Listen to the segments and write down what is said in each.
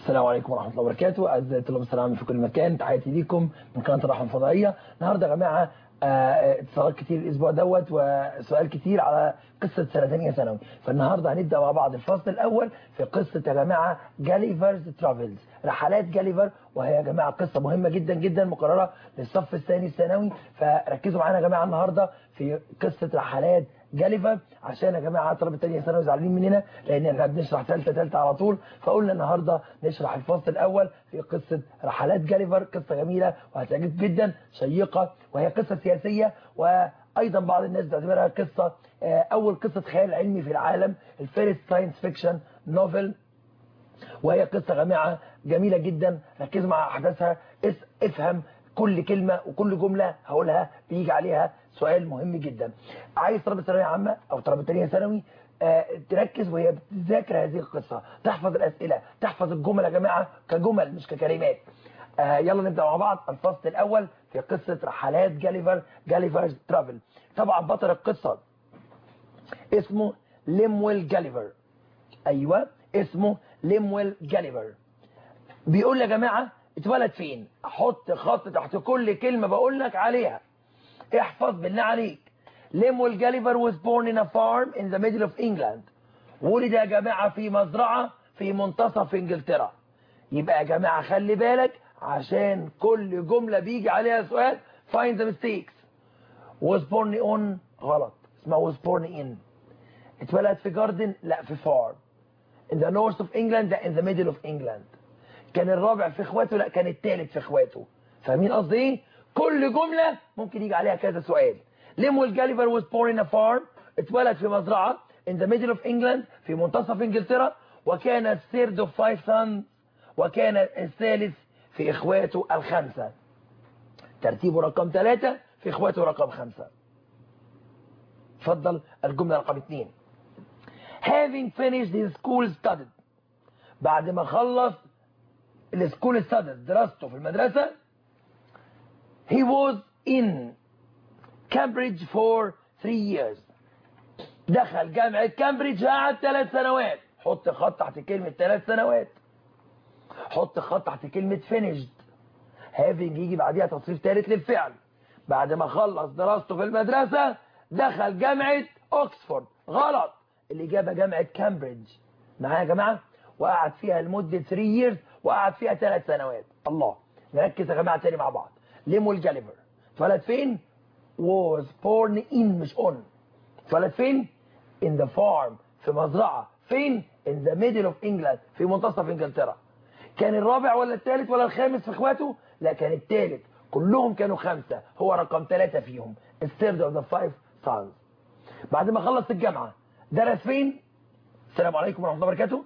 السلام عليكم ورحمة الله وبركاته أعزائي الطلاب السلام في كل مكان تحياتي ليكم من قناة الرحمة الفضائية النهاردة يا جماعة آه، اتصالات كتير الأسبوع دوت وسؤال كتير على قصة سنة ثانية ثانوي فالنهاردة هنبدأ مع بعض الفصل الأول في قصة يا جماعة جاليفرز ترافلز رحلات جاليفر وهي يا جماعة قصة مهمة جدا جدا مقررة للصف الثاني الثانوي فركزوا معانا يا جماعة النهاردة في قصة رحلات جاليفر عشان يا جماعه طلبه ثانيه ثانوي زعلانين مننا لان احنا بنشرح ثالثه ثالثه على طول فقلنا النهارده نشرح الفصل الاول في قصه رحلات جاليفر قصه جميله وهتعجبك جدا شيقه وهي قصه سياسيه وايضا بعض الناس بتعتبرها قصه آه، اول قصه خيال علمي في العالم الفيرست ساينس فيكشن نوفل وهي قصة جماعة جميلة جدا ركزوا مع أحداثها اس- افهم كل كلمة وكل جملة هقولها بيجي عليها سؤال مهم جدا عايز طلبة ثانوية عامة أو طلبة تانية ثانوي آه، تركز وهي بتذاكر هذه القصة تحفظ الأسئلة تحفظ الجمل يا جماعة كجمل مش ككلمات آه، يلا نبدأ مع بعض الفصل الأول في قصة رحلات جاليفر جاليفرز ترافل طبعا بطل القصة اسمه ليمويل جاليفر ايوه اسمه ليمويل جاليفر بيقول يا جماعه اتولد فين احط خط تحت كل كلمه بقول لك عليها احفظ بالله عليك ليمويل جاليفر was born in a farm in the middle of England ولد يا جماعه في مزرعه في منتصف انجلترا يبقى يا جماعه خلي بالك عشان كل جمله بيجي عليها سؤال find the mistakes was born on غلط اسمها was born in اتولد في جاردن لا في فارم in the north of England لا in the middle of England كان الرابع في اخواته لا كان الثالث في اخواته فاهمين قصدي ايه كل جمله ممكن يجي عليها كذا سؤال ليمويل جاليفر was born in a farm اتولد في مزرعه in the middle of England في منتصف انجلترا وكان الثيرد of five sons وكان الثالث في اخواته الخمسه ترتيبه رقم ثلاثة في اخواته رقم خمسة اتفضل الجمله رقم اثنين having finished his school studies بعد ما خلص السكول ستاديز دراسته في المدرسة he was in Cambridge for three years دخل جامعة كامبريدج قعد ثلاث سنوات حط خط تحت كلمة ثلاث سنوات حط خط تحت كلمة finished having يجي بعديها تصريف ثالث للفعل بعد ما خلص دراسته في المدرسة دخل جامعة اوكسفورد غلط الإجابة جامعة كامبريدج معايا يا جماعة وقعد فيها لمدة 3 years وقعد فيها 3 سنوات الله نركز يا جماعة تاني مع بعض ليمول جاليفر اتولد فين was born in مش on اتولد فين in the farm في مزرعة فين in the middle of England في منتصف انجلترا كان الرابع ولا الثالث ولا الخامس في اخواته لا كان الثالث كلهم كانوا خمسة هو رقم ثلاثة فيهم الثيرد of the five sons بعد ما خلص الجامعة درس فين السلام عليكم ورحمة الله وبركاته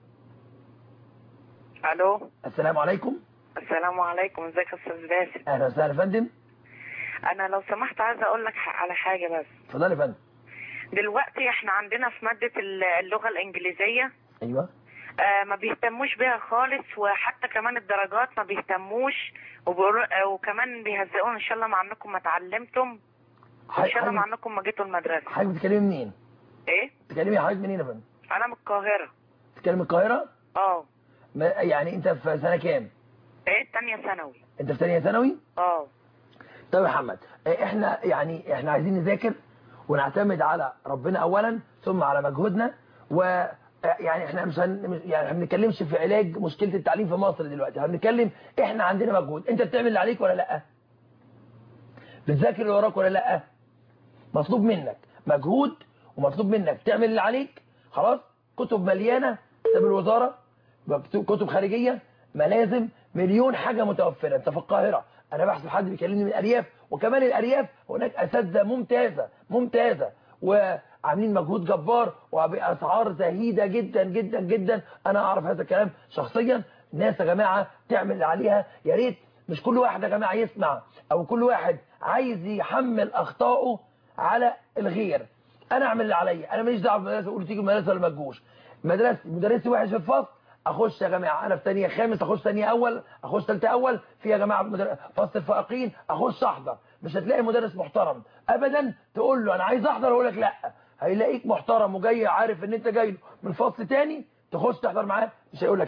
الو السلام عليكم السلام عليكم ازيك يا استاذ باسم اهلا وسهلا يا فندم انا لو سمحت عايزه اقول لك ح- على حاجه بس اتفضل يا فندم دلوقتي احنا عندنا في ماده ال- اللغه الانجليزيه ايوه آه ما بيهتموش بيها خالص وحتى كمان الدرجات ما بيهتموش وبيقولوا- آه، وكمان بيهزقونا ان شاء الله مع انكم ما اتعلمتم ان شاء الله مع حضرتك انكم ما جيتوا المدرسه حضرتك بتكلمي منين ايه بتكلمي حضرتك منين يا فندم انا من القاهره بتكلمي القاهرة اه ما- يعني انت في سنة كام ايه تانية ثانوي انت في ثانية ثانوي اه طب يا محمد اه، احنا يعني احنا عايزين نذاكر ونعتمد على ربنا اولا ثم على مجهودنا و اه، يعني احنا مش هن... مش- يعني احنا ما بنتكلمش في علاج مشكله التعليم في مصر دلوقتي احنا بنتكلم احنا عندنا مجهود انت بتعمل اللي عليك ولا لا بتذاكر اللي وراك ولا لا مطلوب منك مجهود ومطلوب منك تعمل اللي عليك خلاص كتب مليانه كتاب الوزاره كتب خارجيه ملازم مليون حاجه متوفره انت في القاهره انا بحسب حد بيكلمني من الارياف وكمان الارياف هناك اساتذه ممتازه ممتازه وعاملين مجهود جبار وباسعار زهيده جدا جدا جدا انا اعرف هذا الكلام شخصيا ناس يا جماعه تعمل اللي عليها يا ريت مش كل واحد يا جماعه يسمع او كل واحد عايز يحمل اخطائه على الغير انا اعمل اللي عليا انا ماليش دعوه بالمدرسه اقول تيجي المدرسه ولا ما تجوش مدرسه مدرسي وحش في الفصل اخش يا جماعه انا في ثانيه خامس اخش ثانيه اول اخش ثالثه اول في يا جماعه مدر- فصل الفائقين اخش احضر مش هتلاقي مدرس محترم ابدا تقول له انا عايز احضر يقول لك لا هيلاقيك محترم وجاي عارف ان انت جاي له من فصل تاني تخش تحضر معاه مش هيقول لك لا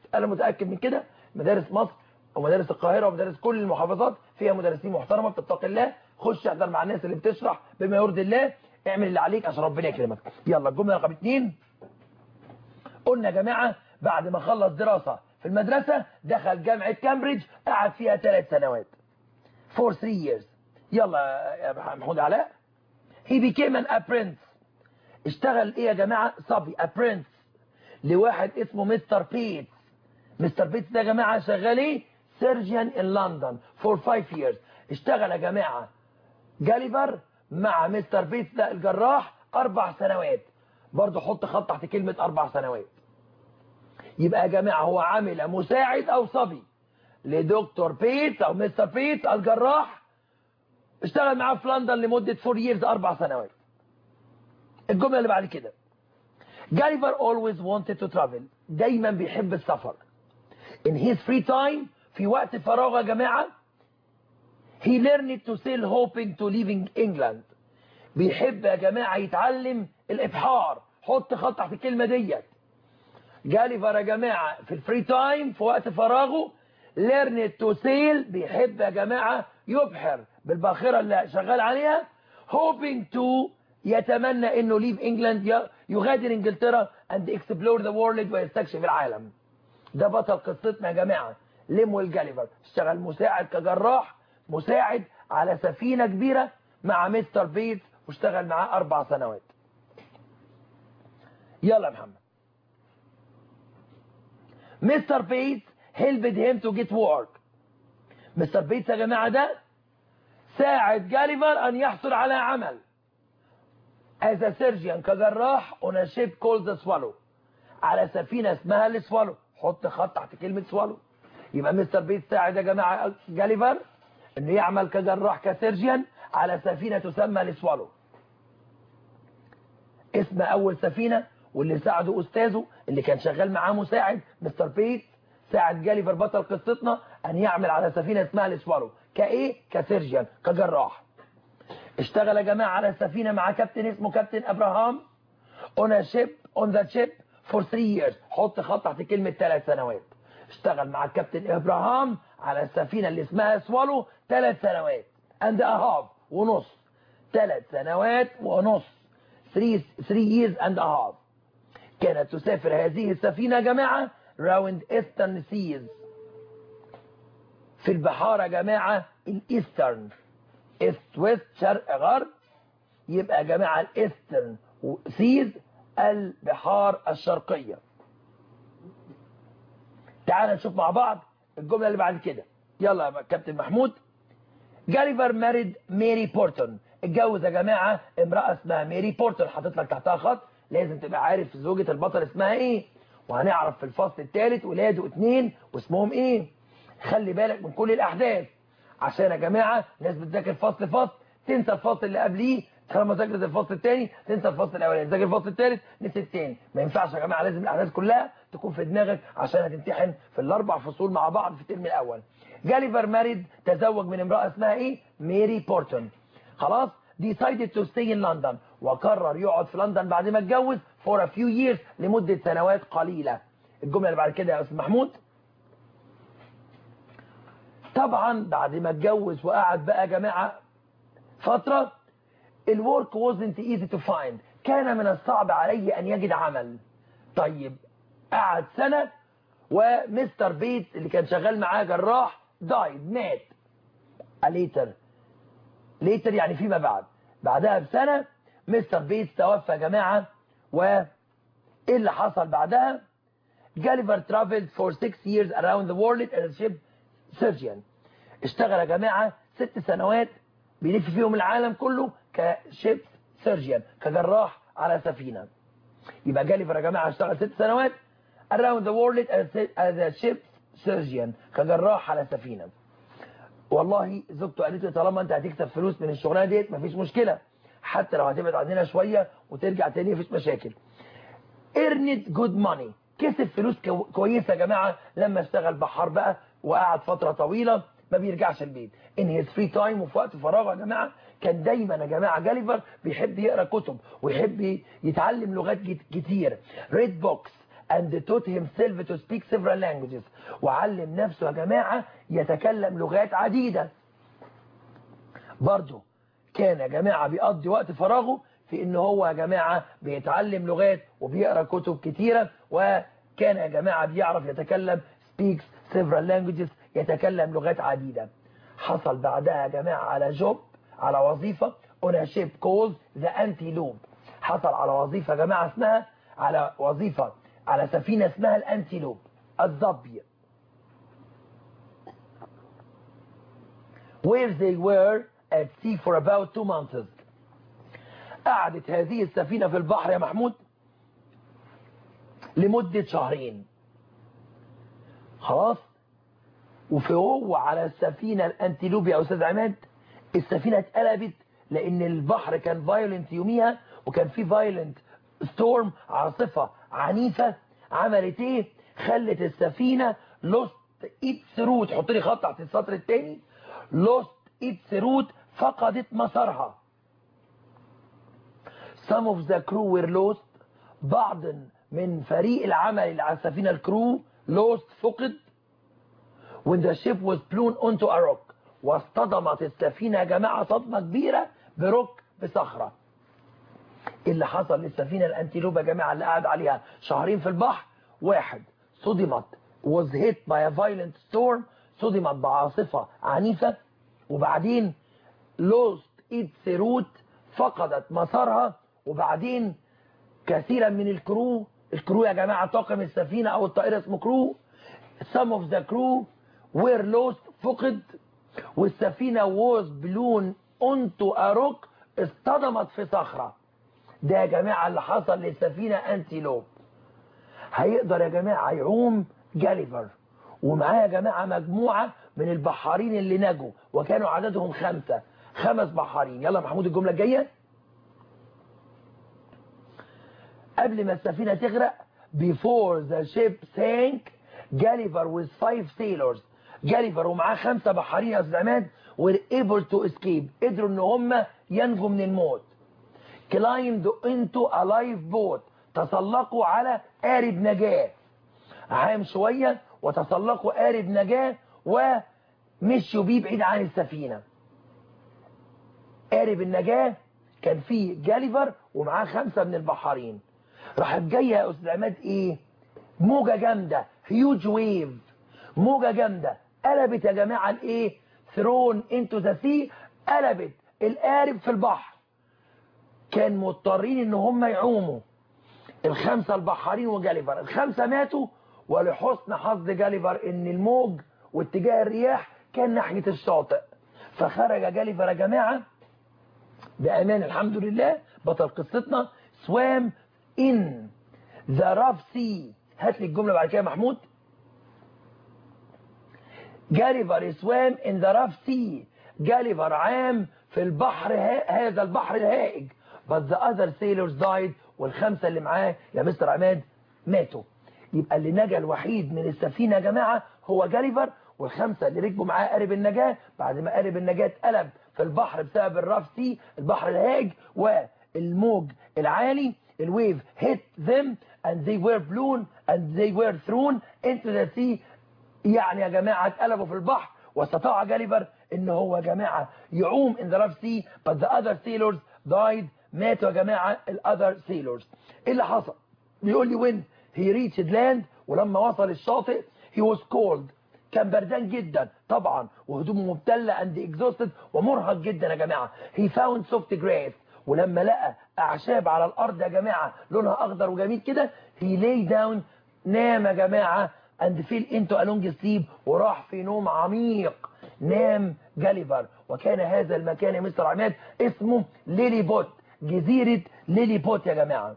انا متاكد من كده مدارس مصر ومدارس القاهره ومدارس كل المحافظات فيها مدرسين محترمه بتتقي الله خش احضر مع الناس اللي بتشرح بما يرضي الله اعمل اللي عليك عشان ربنا يكرمك يلا الجمله رقم اتنين قلنا يا جماعه بعد ما خلص دراسه في المدرسه دخل جامعه كامبريدج قعد فيها ثلاث سنوات for three years يلا يا محمود علاء he became an apprentice اشتغل ايه يا جماعة صبي apprentice لواحد اسمه مستر بيتس مستر بيتس ده يا جماعة شغال ايه surgeon in London for five years اشتغل يا جماعة جاليفر مع مستر بيتس ده الجراح اربع سنوات برضه حط خط تحت كلمة اربع سنوات يبقى يا جماعة هو عامل مساعد او صبي لدكتور بيتس او مستر بيتس الجراح اشتغل معاه في لندن لمدة 4 years اربع سنوات الجملة اللي بعد كده جاليفر always wanted to travel دايما بيحب السفر in his free time في وقت فراغه يا جماعة he learned to sail hoping to leaving England بيحب يا جماعة يتعلم الإبحار حط خط تحت الكلمة ديت جاليفر يا جماعة في الفري تايم في وقت فراغه learned to sail بيحب يا جماعة يبحر بالباخرة اللي شغال عليها hoping to يتمنى انه ليف انجلاند يغادر انجلترا and explore the world ويستكشف العالم ده بطل قصتنا يا جماعة ليمويل جاليفر اشتغل مساعد كجراح مساعد على سفينة كبيرة مع مستر بيتس واشتغل معاه اربع سنوات يلا يا محمد مستر بيتس helped him to get work مستر بيتس يا جماعة ده ساعد جاليفر ان يحصل على عمل as a surgeon كجراح on a ship called the swallow على سفينة اسمها السوالو حط خط تحت كلمة سوالو يبقى مستر بيت ساعد يا جماعة جاليفر انه يعمل كجراح كسيرجيان على سفينة تسمى السوالو اسم اول سفينة واللي ساعده استاذه اللي كان شغال معاه مساعد مستر بيت ساعد جاليفر بطل قصتنا ان يعمل على سفينة اسمها السوالو كايه كسيرجيان كجراح اشتغل يا جماعة على سفينة مع كابتن اسمه كابتن ابراهام on a ship on the ship for three years حط خط تحت كلمة ثلاث سنوات اشتغل مع الكابتن ابراهام على السفينة اللي اسمها سوالو ثلاث سنوات and a half ونص ثلاث سنوات ونص three, three years and a half كانت تسافر هذه السفينة يا جماعة round eastern seas في البحار يا جماعة الايسترن ايست ويست شرق غرب يبقى يا جماعة الايسترن سيز البحار الشرقية تعال نشوف مع بعض الجملة اللي بعد كده يلا يا كابتن محمود جاليفر ماريد ميري بورتون اتجوز يا جماعة امرأة اسمها ميري بورتون حاطط لك تحتها خط لازم تبقى عارف زوجة البطل اسمها ايه وهنعرف في الفصل الثالث ولاده اتنين واسمهم ايه خلي بالك من كل الاحداث عشان يا جماعة ناس بتذاكر فصل فصل تنسى الفصل اللي قبليه طالما ذاكرت الفصل الثاني تنسى الفصل الاولاني تذاكر الفصل الثالث نسي الثاني ما ينفعش يا جماعه لازم الاحداث كلها تكون في دماغك عشان هتمتحن في الاربع فصول مع بعض في الترم الاول جاليفر ماريد تزوج من امراه اسمها ايه ميري بورتون خلاص decided to stay in London وقرر يقعد في لندن بعد ما اتجوز for a few years لمدة سنوات قليلة الجملة اللي بعد كده يا أستاذ محمود طبعا بعد ما اتجوز وقعد بقى يا جماعة فترة الورك wasn't easy to find كان من الصعب عليه أن يجد عمل طيب قعد سنة ومستر بيت اللي كان شغال معاه جراح دايد مات ليتر ليتر يعني فيما بعد بعدها بسنة مستر بيت توفى يا جماعة و ايه اللي حصل بعدها جاليفر traveled for six years around the world as a ship surgeon اشتغل يا جماعة ست سنوات بيلف فيهم العالم كله كشيب سيرجيان كجراح على سفينة يبقى جاليفر يا جماعة اشتغل ست سنوات around the world as a ship surgeon كجراح على سفينة والله زوجته قالت لي طالما انت هتكسب فلوس من الشغلانه ديت مفيش مشكله حتى لو هتبعد عننا شويه وترجع تاني مفيش مشاكل earned good money كسب فلوس كويسه يا جماعه لما اشتغل بحار بقى وقعد فتره طويله ما بيرجعش البيت in his free time وفي وقت فراغه يا جماعه كان دايما يا جماعه جاليفر بيحب يقرا كتب ويحب يتعلم لغات كتير read books and taught himself to speak several languages وعلم نفسه يا جماعة يتكلم لغات عديدة برضه كان يا جماعة بيقضي وقت فراغه في ان هو يا جماعة بيتعلم لغات وبيقرأ كتب كتيرة وكان يا جماعة بيعرف يتكلم speaks several languages يتكلم لغات عديدة حصل بعدها يا جماعة على جوب على وظيفة on a ship called the antelope حصل على وظيفة يا جماعة اسمها على وظيفة على سفينة اسمها الانتيلوب الظبي where they were at sea for about two months قعدت هذه السفينة في البحر يا محمود لمدة شهرين خلاص وفي هو على السفينة الانتيلوب يا أستاذ عماد السفينة اتقلبت لأن البحر كان فايولنت يوميها وكان في فايولنت ستورم عاصفة عنيفة عملت ايه خلت السفينة لوست its روت حط لي خط تحت السطر الثاني لوست its روت فقدت مسارها some of the crew were lost بعض من فريق العمل اللي على السفينة الكرو lost فقد when the ship was blown onto a rock واصطدمت السفينة يا جماعة صدمة كبيرة بروك بصخرة اللي حصل للسفينة الانتيلوب يا جماعة اللي قاعد عليها شهرين في البحر واحد صدمت was hit by a violent storm صدمت بعاصفة عنيفة وبعدين lost its route فقدت مسارها وبعدين كثيرا من الكرو الكرو يا جماعة طاقم السفينة او الطائرة اسمه كرو some of the crew were lost فقد والسفينة was blown onto a rock اصطدمت في صخرة ده يا جماعة اللي حصل للسفينة انتيلوب هيقدر يا جماعة يعوم جاليفر ومعاه يا جماعة مجموعة من البحارين اللي نجوا وكانوا عددهم خمسة خمس بحارين يلا محمود الجملة الجاية قبل ما السفينة تغرق before the ship sank جاليفر with five sailors جاليفر ومعاه خمسة بحارين يا أستاذ عماد were able to escape قدروا ان هم ينجوا من الموت climbed into a lifeboat تسلقوا على قارب نجاة عام شوية وتسلقوا قارب نجاة ومشوا بيه بعيد عن السفينة قارب النجاة كان فيه جاليفر ومعاه خمسة من البحارين راحت جاية يا أستاذ عماد إيه موجة جامدة هيوج ويف موجة جامدة قلبت يا جماعة الإيه ثرون انتو ذا سي قلبت القارب في البحر كان مضطرين ان هم يعوموا الخمسة البحارين وجاليفر الخمسة ماتوا ولحسن حظ جاليفر ان الموج واتجاه الرياح كان ناحية الشاطئ فخرج جاليفر يا جماعة بأمان الحمد لله بطل قصتنا swam in the rough sea هات لي الجملة بعد كده محمود جاليفر swam in the rough sea جاليفر عام في البحر هذا البحر الهائج but the other sailors died والخمسة اللي معاه يا مستر عماد ماتوا يبقى اللي نجا الوحيد من السفينة يا جماعة هو جاليفر والخمسة اللي ركبوا معاه قارب النجاة بعد ما قارب النجاة اتقلب في البحر بسبب الراف سي البحر الهاج والموج العالي الويف hit them and they were blown and they were thrown into the sea يعني يا جماعة اتقلبوا في البحر واستطاع جاليفر ان هو يا جماعة يعوم in the rough sea but the other sailors died ماتوا يا جماعة الاذر sailors ايه اللي حصل بيقول لي when he reached land ولما وصل الشاطئ he was cold كان بردان جدا طبعا وهدومه مبتلة and exhausted ومرهق جدا يا جماعة he found soft grass ولما لقى اعشاب على الارض يا جماعة لونها اخضر وجميل كده he lay down نام يا جماعة and fell into a long sleep وراح في نوم عميق نام جاليفر وكان هذا المكان يا مستر عماد اسمه ليلي بوت جزيرة ليلي بوت يا جماعة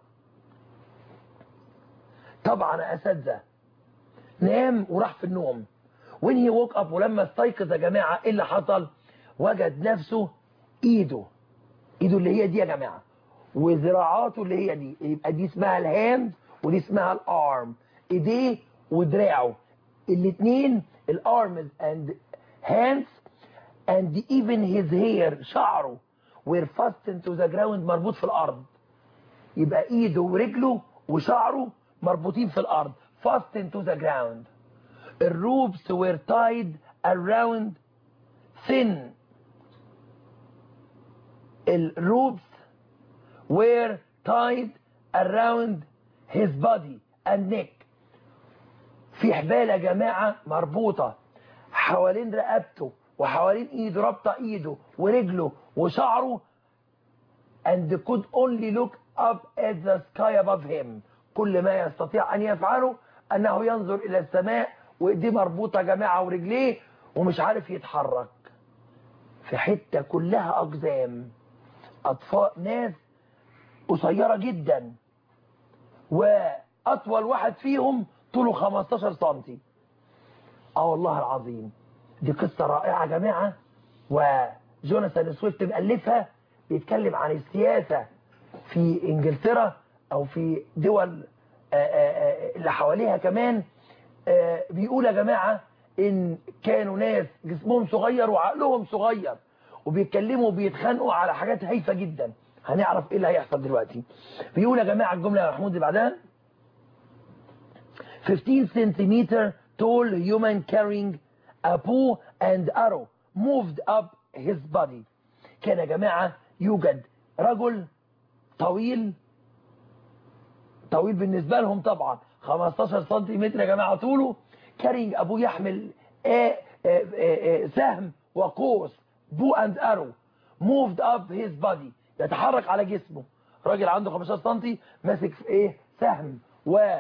طبعا يا اساتذه نام وراح في النوم when he woke up ولما استيقظ يا جماعة ايه اللي حصل وجد نفسه ايده ايده اللي هي دي يا جماعة وذراعاته اللي هي دي يبقى دي اسمها الهاند ودي اسمها الارم ايديه ودراعه الاثنين الارمز and hands and even his hair شعره were fastened to the ground مربوط في الارض يبقى ايده ورجله وشعره مربوطين في الارض fastened to the ground الروبس were tied around thin الروبس were tied around his body and neck في حبال يا جماعة مربوطة حوالين رقبته وحوالين ايده رابطة ايده ورجله وشعره and could only look up at the sky above him كل ما يستطيع ان يفعله انه ينظر الى السماء وايديه مربوطة يا جماعة ورجليه ومش عارف يتحرك في حتة كلها اقزام اطفال ناس قصيرة جدا واطول واحد فيهم طوله 15 سنتي اه والله العظيم دي قصة رائعة يا جماعة وجوناثان سويفت مؤلفها بيتكلم عن السياسة في انجلترا او في دول آآ آآ اللي حواليها كمان بيقول يا جماعة ان كانوا ناس جسمهم صغير وعقلهم صغير وبيتكلموا وبيتخانقوا على حاجات هايفة جدا هنعرف ايه اللي هيحصل دلوقتي بيقول يا جماعة الجملة يا محمود اللي بعدها 15 centimeter tall human carrying a bow and arrow moved up his body كان يا جماعة يوجد رجل طويل طويل بالنسبة لهم طبعا 15 سنتيمتر يا جماعة طوله كارينج أبوه يحمل آآ آآ سهم وقوس بو اند ارو موفد اب هيز بادي يتحرك على جسمه راجل عنده 15 سنتي ماسك في ايه سهم و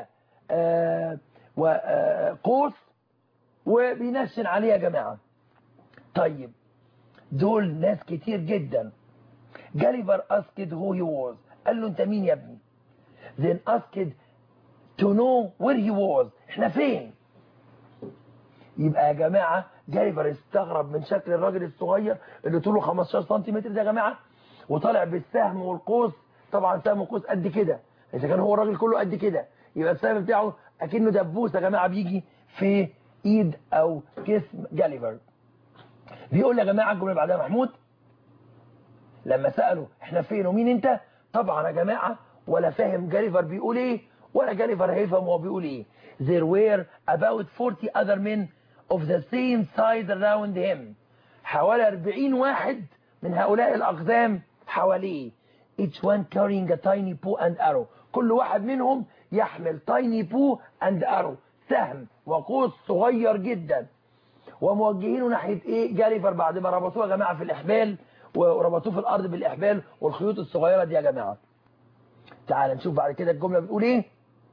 وقوس وبينشن عليه يا جماعة طيب دول ناس كتير جدا جاليفر اسكد هو هي was قال له انت مين يا ابني then asked to know where he was احنا فين يبقى يا جماعة جاليفر استغرب من شكل الراجل الصغير اللي طوله 15 سنتيمتر ده يا جماعة وطالع بالسهم والقوس طبعا سهم وقوس قد كده اذا كان هو الراجل كله قد كده يبقى السهم بتاعه اكنه دبوس يا جماعة بيجي في ايد او جسم جاليفر بيقول يا جماعة الجملة بعدها محمود لما سألوا احنا فين ومين انت طبعا يا جماعة ولا فاهم جاليفر بيقول ايه ولا جاليفر هيفهم هو بيقول ايه there were about 40 other men of the same size around him حوالي 40 واحد من هؤلاء الأقزام حواليه each one carrying a tiny bow and arrow كل واحد منهم يحمل tiny bow and arrow سهم وقوس صغير جدا وموجهينه ناحية ايه جاليفر بعد ما ربطوه يا جماعة في الإحبال وربطوه في الأرض بالإحبال والخيوط الصغيرة دي يا جماعة تعال نشوف بعد كده الجملة بتقول ايه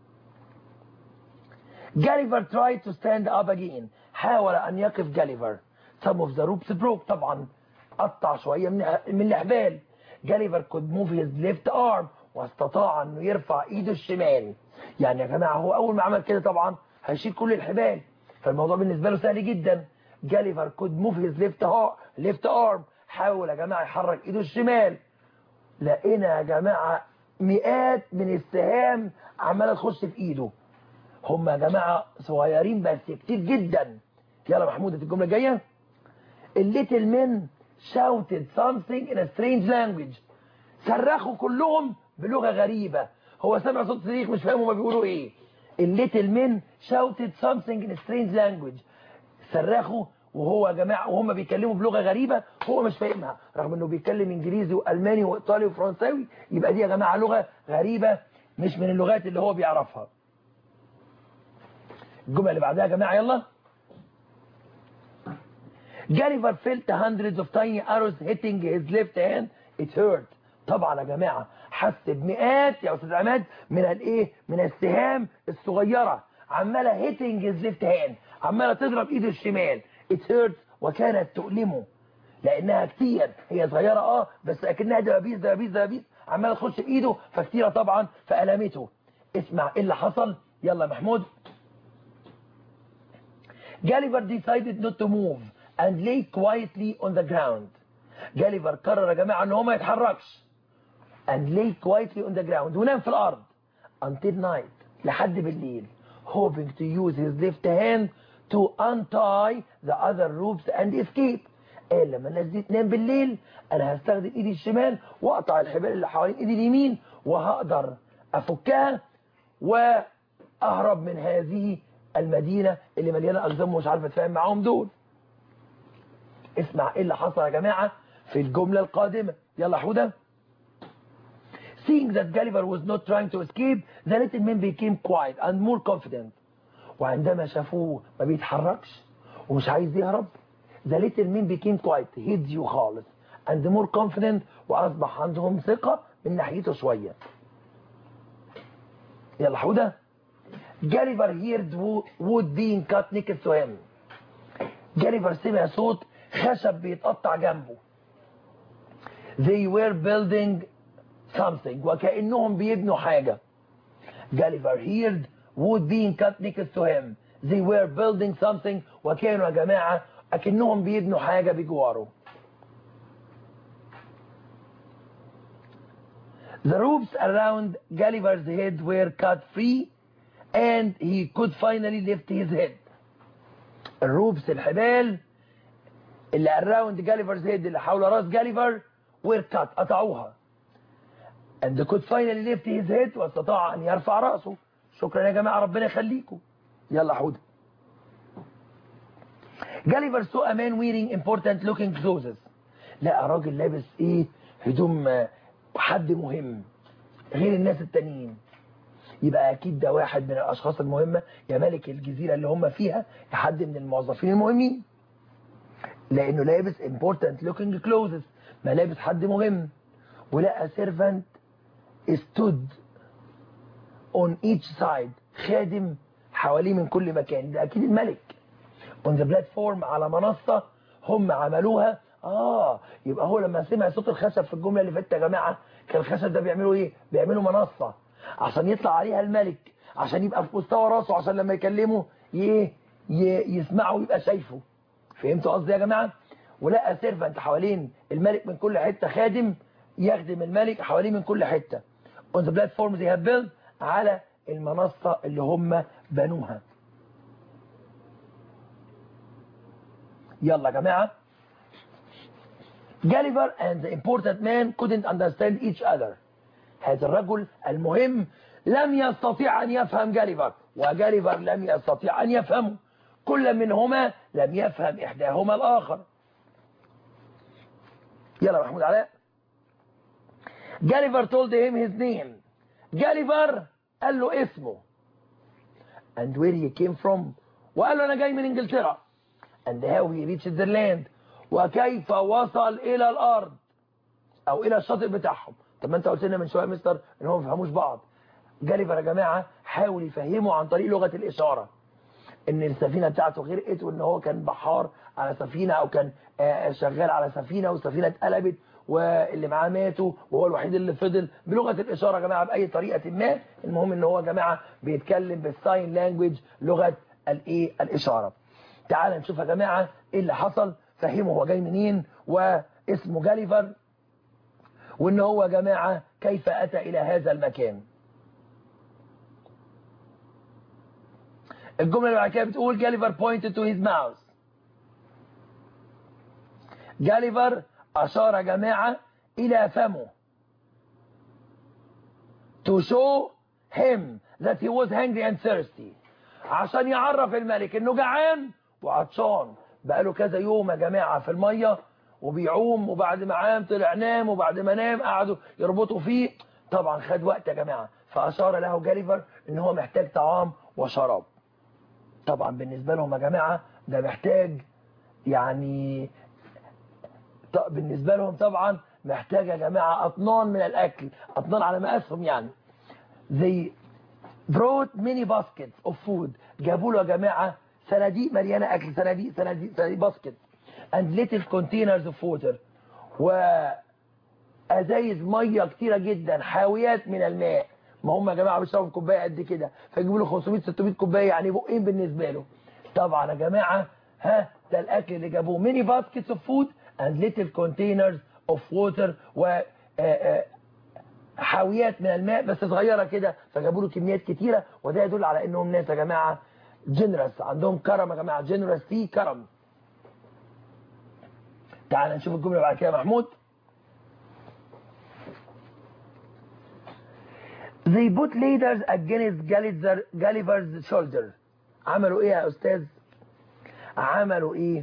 جاليفر tried to stand up again حاول أن يقف جاليفر some of the ropes broke طبعا قطع شوية من من الإحبال جاليفر could move his left arm واستطاع أنه يرفع إيده الشمال يعني يا جماعة هو أول ما عمل كده طبعا هيشيل كل الحبال فالموضوع بالنسبة له سهل جدا جاليفر could move his left, left arm حاول يا جماعة يحرك إيده الشمال لقينا يا جماعة مئات من السهام عمالة تخش في إيده هم يا جماعة صغيرين بس كتير جدا يلا محمود الجملة الجاية الليتل men shouted something in a strange language صرخوا كلهم بلغة غريبة هو سمع صوت صريخ مش فاهم هما بيقولوا ايه الليتل men shouted something in a strange language صرخوا وهو يا جماعة وهم بيتكلموا بلغة غريبة هو مش فاهمها رغم انه بيتكلم انجليزي والماني وايطالي وفرنساوي يبقى دي يا جماعة لغة غريبة مش من اللغات اللي هو بيعرفها الجملة اللي بعدها يا جماعة يلا جاليفر felt hundreds of tiny arrows hitting his left hand it hurt طبعا يا جماعة حس بمئات يا أستاذ عماد من الايه من السهام الصغيرة عمالة hitting his left hand عمالة تضرب ايده الشمال it hurt وكانت تؤلمه لانها كتير هي صغيرة اه بس اكنها دبابيس دبابيس دبابيس عمالة تخش بايده فكتيرة طبعا فألمته اسمع ايه اللي حصل يلا يا محمود Gulliver decided not to move and lay quietly on the ground. جاليفر قرر يا جماعة ان هو ما يتحركش and lay quietly on the ground ونام في الارض until night لحد بالليل hoping to use his left hand to untie the other ropes and escape قال لما الناس دي تنام بالليل انا هستخدم ايدي الشمال واقطع الحبال اللي حوالين ايدي اليمين وهقدر افكها و اهرب من هذه المدينة اللي مليانة اقزام ومش عارف اتفاهم معاهم دول اسمع ايه اللي حصل يا جماعة في الجملة القادمة يلا حودة Seeing that Gulliver was not trying to escape, the little men became quiet and more confident. وعندما شافوه ما بيتحركش ومش عايز يهرب the little men became quiet هديوا خالص and more confident وأصبح عندهم ثقة من ناحيته شوية يلا حودة جاليفر heard wood being cut next to him جاليفر سمع صوت خشب بيتقطع جنبه they were building something وكأنهم بيبنوا حاجة جاليفر heard wood being cut next to him they were building something وكانوا يا جماعة أكنهم بيبنوا حاجة بجواره The ropes around Gulliver's head were cut free and he could finally lift his head. الروبس الحبال اللي around Gulliver's head اللي حول راس جاليفر were cut قطعوها. And could finally lift his head واستطاع أن يرفع رأسه. شكرا يا جماعة ربنا يخليكم. يلا حودة. جاليفر saw a man wearing important looking clothes. لقى راجل لابس ايه هدوم حد مهم غير الناس التانيين يبقى اكيد ده واحد من الاشخاص المهمة يا ملك الجزيرة اللي هم فيها يا حد من الموظفين المهمين لانه لابس important looking clothes ملابس حد مهم ولقى servant stood on each side خادم حواليه من كل مكان ده اكيد الملك on the platform على منصة هم عملوها اه يبقى هو لما سمع صوت الخشب في الجملة اللي فاتت يا جماعة كان الخشب ده بيعملوا ايه بيعملوا منصة عشان يطلع عليها الملك عشان يبقى في مستوى راسه عشان لما يكلمه ي... ي... يسمعه ويبقى شايفه فهمتوا قصدي يا جماعة ولقى سيرفنت حوالين الملك من كل حتة خادم يخدم الملك حواليه من كل حتة on the platform they have built على المنصة اللي هم بنوها يلا يا جماعة جاليفر and the important man couldn't understand each other هذا الرجل المهم لم يستطيع أن يفهم جاليفر وجاليفر لم يستطيع أن يفهمه كل منهما لم يفهم إحداهما الآخر يلا محمود علاء جاليفر told him his name جاليفر قال له اسمه and where he came from وقال له أنا جاي من إنجلترا and how he reached the land وكيف وصل إلى الأرض أو إلى الشاطئ بتاعهم طب ما أنت قلت لنا من شوية مستر إن هم ما بيفهموش بعض جاليفر يا جماعة حاول يفهمه عن طريق لغة الإشارة إن السفينة بتاعته غرقت وإن هو كان بحار على سفينة أو كان شغال على سفينة والسفينة اتقلبت واللي معاه ماتوا وهو الوحيد اللي فضل بلغة الإشارة يا جماعة بأي طريقة ما المهم إن هو يا جماعة بيتكلم بالساين لانجويج لغة الإيه الإشارة تعال نشوف يا جماعة إيه اللي حصل فهمه هو جاي منين واسمه جاليفر وإن هو يا جماعة كيف أتى إلى هذا المكان الجملة اللي بعد كده بتقول جاليفر pointed to his mouth جاليفر أشار يا جماعة إلى فمه to show him that he was hungry and thirsty عشان يعرف الملك انه جعان وعطشان بقاله كذا يوم يا جماعة في المية وبيعوم وبعد ما عام طلع نام وبعد ما نام قعدوا يربطوا فيه طبعا خد وقت يا جماعة فأشار له جاليفر ان هو محتاج طعام وشراب طبعا بالنسبة لهم يا جماعة ده محتاج يعني بالنسبة لهم طبعا محتاج يا جماعة أطنان من الأكل أطنان على مقاسهم يعني زي brought many baskets of food جابوا له يا جماعة صناديق مليانة أكل صناديق صناديق صناديق باسكت and little containers of water وأزايز مية كتيرة جدا حاويات من الماء ما هم يا جماعة بيشربوا كوباية قد كده فيجيبوا له 500 600 كوباية يعني بقين بالنسبة له طبعا يا جماعة ها ده الأكل اللي جابوه many baskets of food and little containers of water و حاويات من الماء بس صغيرة كده فجابوا له كميات كتيرة وده يدل على انهم ناس يا جماعة جنرس عندهم كرم يا جماعة جنرس فيه كرم تعال نشوف الجملة بعد كده محمود they put leaders against Gulliver, Gulliver's shoulder عملوا ايه يا استاذ عملوا ايه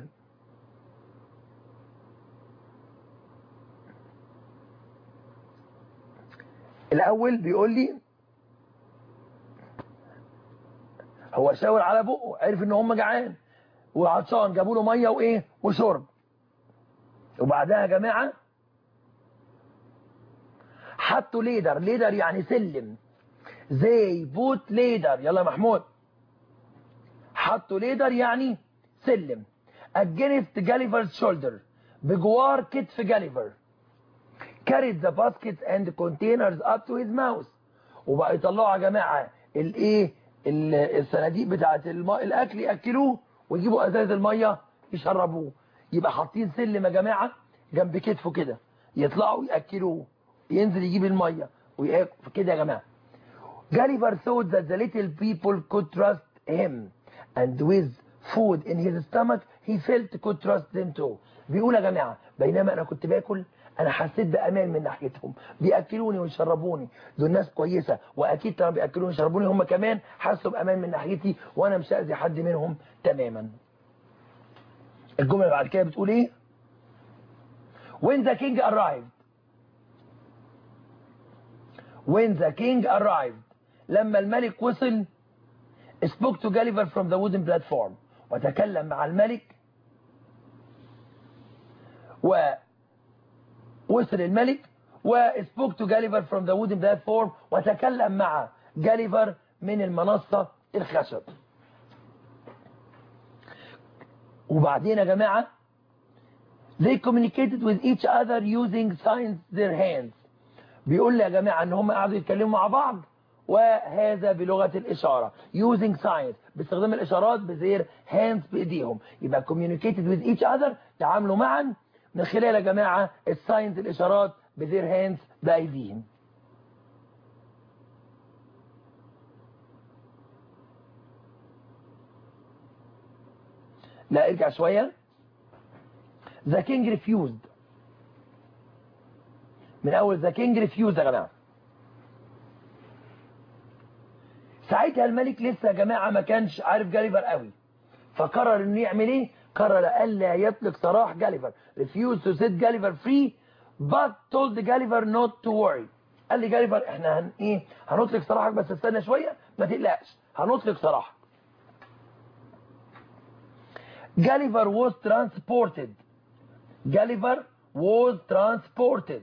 الاول بيقول لي هو شاور على بقه عرف ان هم جعان وعطشان جابوا له ميه وايه وشرب وبعدها يا جماعه حطوا ليدر ليدر يعني سلم زي بوت ليدر يلا يا محمود حطوا ليدر يعني سلم against Gulliver's shoulder بجوار كتف جاليفر carried the baskets and containers up to his mouth وبقى يطلعوا يا جماعه الايه الصناديق بتاعه الماء الاكل ياكلوه ويجيبوا ازاز الميه يشربوه يبقى حاطين سلم يا جماعه جنب كتفه كده يطلعوا ياكلوه ينزل يجيب الميه وياكل كده يا جماعه Gulliver thought that the little people could trust him and with food in his stomach he felt could trust them too بيقول يا جماعه بينما انا كنت باكل انا حسيت بامان من ناحيتهم بياكلوني ويشربوني دول ناس كويسه واكيد طبعا بياكلوني ويشربوني هم كمان حسوا بامان من ناحيتي وانا مش هاذي حد منهم تماما الجمله اللي بعد كده بتقول ايه when the king arrived when the king arrived لما الملك وصل spoke to Gulliver from the wooden platform وتكلم مع الملك ووصل الملك وسبوك تو جاليفر from the wooden platform وتكلم مع جاليفر من المنصة الخشب وبعدين يا جماعة they communicated with each other using signs their hands بيقول لي يا جماعة ان هم قعدوا يتكلموا مع بعض وهذا بلغة الإشارة using signs باستخدام الإشارات بزير hands بإيديهم يبقى communicated with each other تعاملوا معا من خلال يا جماعة الساينز الإشارات بزير hands بأيديهم لا ارجع شوية the king refused من أول the king refused يا جماعة ساعتها الملك لسه يا جماعة ما كانش عارف جاليفر قوي فقرر انه يعمل ايه قرر الا يطلق سراح جاليفر refused to set جاليفر free but told جاليفر not to worry قال لي جاليفر احنا هن ايه هنطلق سراحك بس استنى شوية ما تقلقش هنطلق سراحك جاليفر was transported جاليفر was transported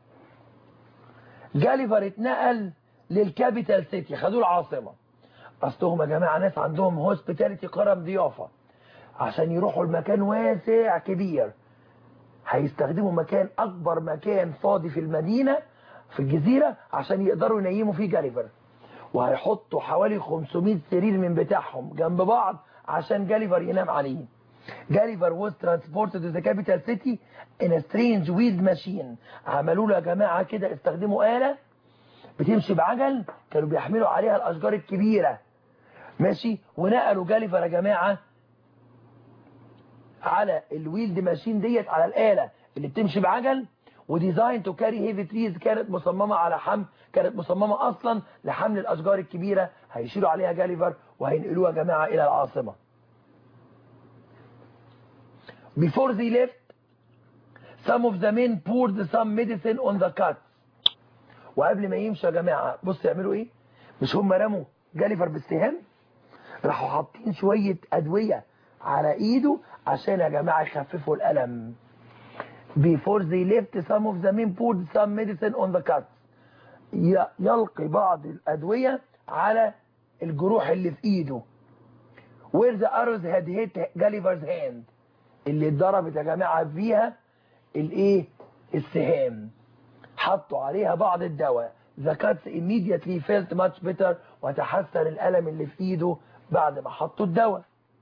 جاليفر اتنقل للكابيتال سيتي خدوه العاصمة اصلهم يا جماعة ناس عندهم هوسبيتاليتي كرم ضيافة عشان يروحوا المكان واسع كبير هيستخدموا مكان اكبر مكان فاضي في المدينة في الجزيرة عشان يقدروا ينيموا فيه جاليفر وهيحطوا حوالي 500 سرير من بتاعهم جنب بعض عشان جاليفر ينام عليه جاليفر was transported to the capital city in a strange wheeled machine عملوا له يا جماعة كده استخدموا آلة بتمشي بعجل كانوا بيحملوا عليها الأشجار الكبيرة ماشي ونقلوا جاليفر يا جماعة على الويلد ماشين ديت على الآلة اللي بتمشي بعجل وديزاين تو كاري هيفي تريز كانت مصممة على حمل كانت مصممة أصلا لحمل الأشجار الكبيرة هيشيلوا عليها جاليفر وهينقلوها يا جماعة إلى العاصمة Before they left, some of the men poured some medicine on the cuts. وقبل ما يمشوا يا جماعة بص يعملوا ايه مش هم رموا جاليفر بالسهام راحوا حاطين شوية أدوية على ايده عشان يا جماعة يخففوا الألم before they left some of the men poured some medicine on the cuts يلقي بعض الأدوية على الجروح اللي في ايده where the arrows had hit Gulliver's hand اللي اتضربت يا جماعة فيها الايه السهام حطوا عليها بعض الدواء the cuts immediately felt much better وتحسن الألم اللي في ايده بعد ما حطوا الدواء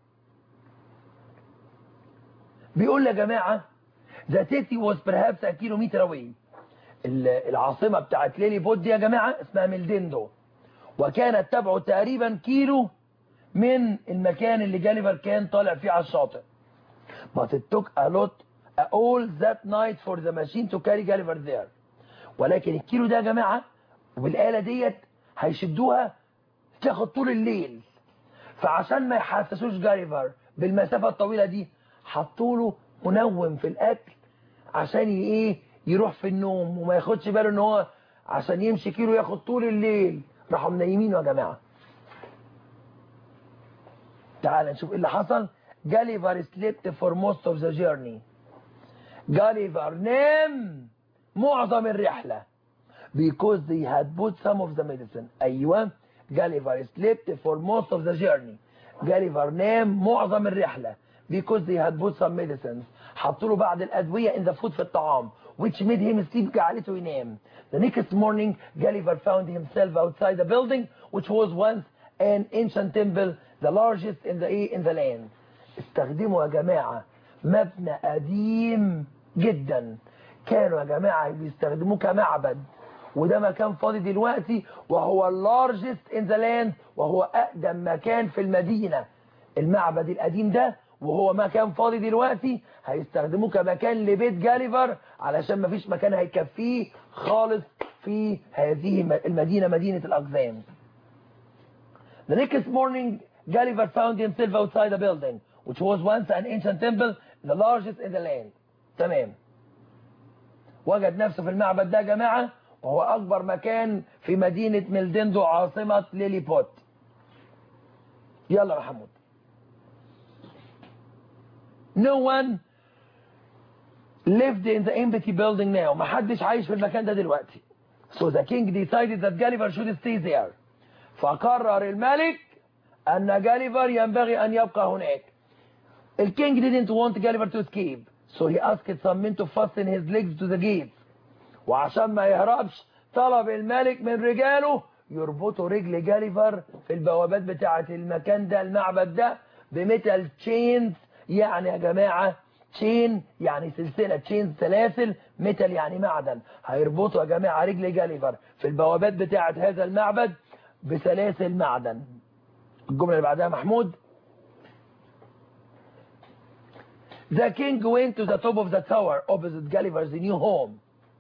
بيقول يا جماعة the city was perhaps a kilometer away العاصمة بتاعت ليلي بود يا جماعة اسمها ميلديندو وكانت تبعد تقريبا كيلو من المكان اللي جاليفر كان طالع فيه على الشاطئ but it took a lot all that night for the machine to carry Gulliver there ولكن الكيلو ده يا جماعة وبالآلة ديت هيشدوها تاخد طول الليل فعشان ما يحسسوش جاليفر بالمسافة الطويلة دي حطوا له منوم في الاكل عشان ايه يروح في النوم وما ياخدش باله ان هو عشان يمشي كيلو ياخد طول الليل راحوا منيمينه يا جماعة تعال نشوف ايه اللي حصل جاليفر slept for most of the journey جاليفر نام معظم الرحلة because they had put some of the medicine أيوة جاليفر slept for most of the journey جاليفر نام معظم الرحلة because they had put some medicines حطوا له بعض الأدوية in the food في الطعام which made him sleep جعلته ينام the next morning Gulliver found himself outside the building which was once an ancient temple the largest in the in the land استخدموا يا جماعة مبنى قديم جدا كانوا يا جماعة بيستخدموه كمعبد وده مكان فاضي دلوقتي وهو largest in the land وهو أقدم مكان في المدينة المعبد القديم ده وهو مكان فاضي دلوقتي هيستخدموه كمكان لبيت جاليفر علشان مفيش مكان هيكفيه خالص في هذه المدينة مدينة الأقزام The next morning Gulliver found himself outside a building which was once an ancient temple the largest in the land تمام وجد نفسه في المعبد ده يا جماعة وهو أكبر مكان في مدينة ميلدندو عاصمة ليليبوت يلا يا محمود No one lived in the empty building now ما حدش عايش في المكان ده دلوقتي So the king decided that Gulliver should stay there فقرر الملك أن جاليفر ينبغي أن يبقى هناك The king didn't want Gulliver to escape so he asked some men to fasten his legs to the gate وعشان ما يهربش طلب الملك من رجاله يربطوا رجل جاليفر في البوابات بتاعة المكان ده المعبد ده بميتال تشينز يعني يا جماعة تشين يعني سلسلة تشين سلاسل ميتال يعني معدن هيربطوا يا جماعة رجل جاليفر في البوابات بتاعة هذا المعبد بسلاسل معدن الجملة اللي بعدها محمود The king went to the top of the tower opposite Gulliver's new home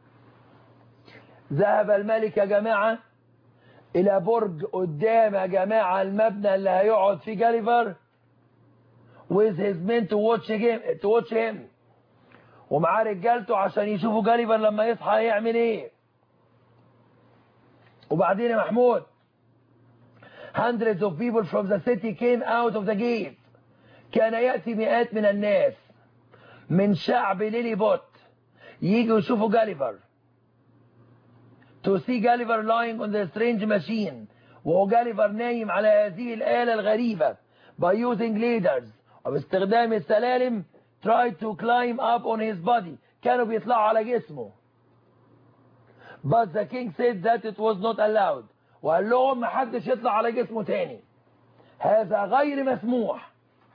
ذهب الملك يا جماعة إلى برج قدام يا جماعة المبنى اللي هيقعد فيه جاليفر with his men to watch him, to watch him. ومعاه رجالته عشان يشوفوا جاليفر لما يصحى هيعمل ايه وبعدين يا محمود hundreds of people from the city came out of the gate كان يأتي مئات من الناس من شعب ليلي بوت ييجوا يشوفوا جاليفر to see Gulliver lying on the strange machine وهو جاليفر نايم على هذه الآلة الغريبة by using ladders وباستخدام السلالم tried to climb up on his body كانوا بيطلعوا على جسمه but the king said that it was not allowed وقال لهم ما حدش يطلع على جسمه تاني هذا غير مسموح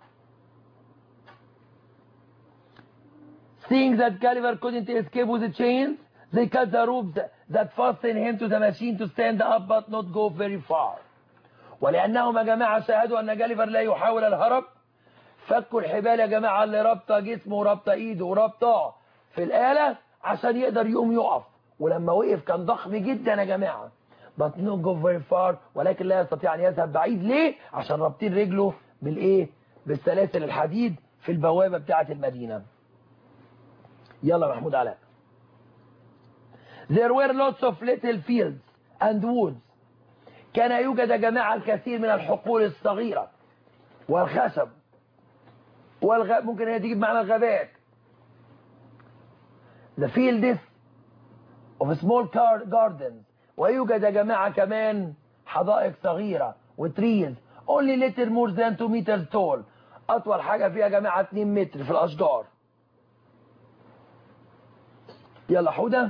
seeing that Gulliver couldn't escape with the chains they cut the ropes that fastened him to the machine to stand up but not go very far ولأنهم يا جماعة شاهدوا أن جاليفر لا يحاول الهرب فكوا الحبال يا جماعة اللي رابطة جسمه ورابطة ايده ورابطة في الآلة عشان يقدر يقوم يقف ولما وقف كان ضخم جدا يا جماعة but not go very far ولكن لا يستطيع أن يذهب بعيد ليه عشان رابطين رجله بالإيه بالسلاسل الحديد في البوابة بتاعة المدينة يلا محمود علاء there were lots of little fields and woods كان يوجد يا جماعة الكثير من الحقول الصغيرة والخشب والغ... ممكن هي تجيب معنا الغابات the fields of small gardens ويوجد يا جماعة كمان حدائق صغيرة وتريز only little more than 2 meters tall أطول حاجة فيها يا جماعة 2 متر في الأشجار يلا حودة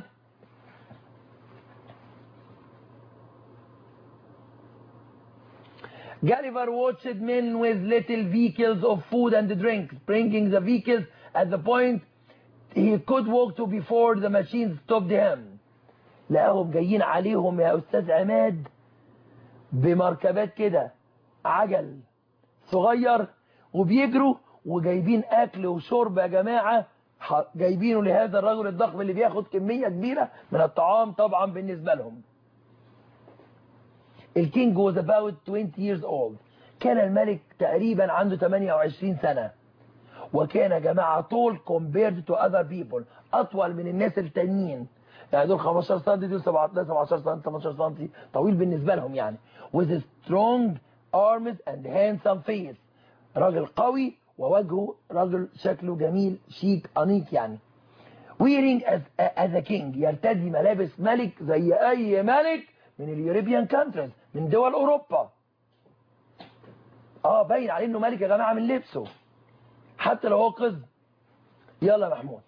Gulliver watched men with little vehicles of food and drink, bringing the vehicles at the point he could walk to before the machine stopped him. لقاهم جايين عليهم يا أستاذ عماد بمركبات كده عجل صغير وبيجروا وجايبين أكل وشرب يا جماعة جايبينه لهذا الرجل الضخم اللي بياخد كمية كبيرة من الطعام طبعا بالنسبة لهم. الكينج was about 20 years old كان الملك تقريبا عنده 28 سنة وكان يا جماعة طول compared to other people أطول من الناس التانيين يعني دول 15 سم دول 17 سم 18 سم طويل بالنسبة لهم يعني with strong arms and handsome face راجل قوي ووجهه راجل شكله جميل شيك أنيق يعني wearing as, as a king يرتدي ملابس ملك زي أي ملك من اليوروبيان كانتريز من دول أوروبا اه باين عليه انه ملك يا جماعة من لبسه حتى لو هو قز يلا محمود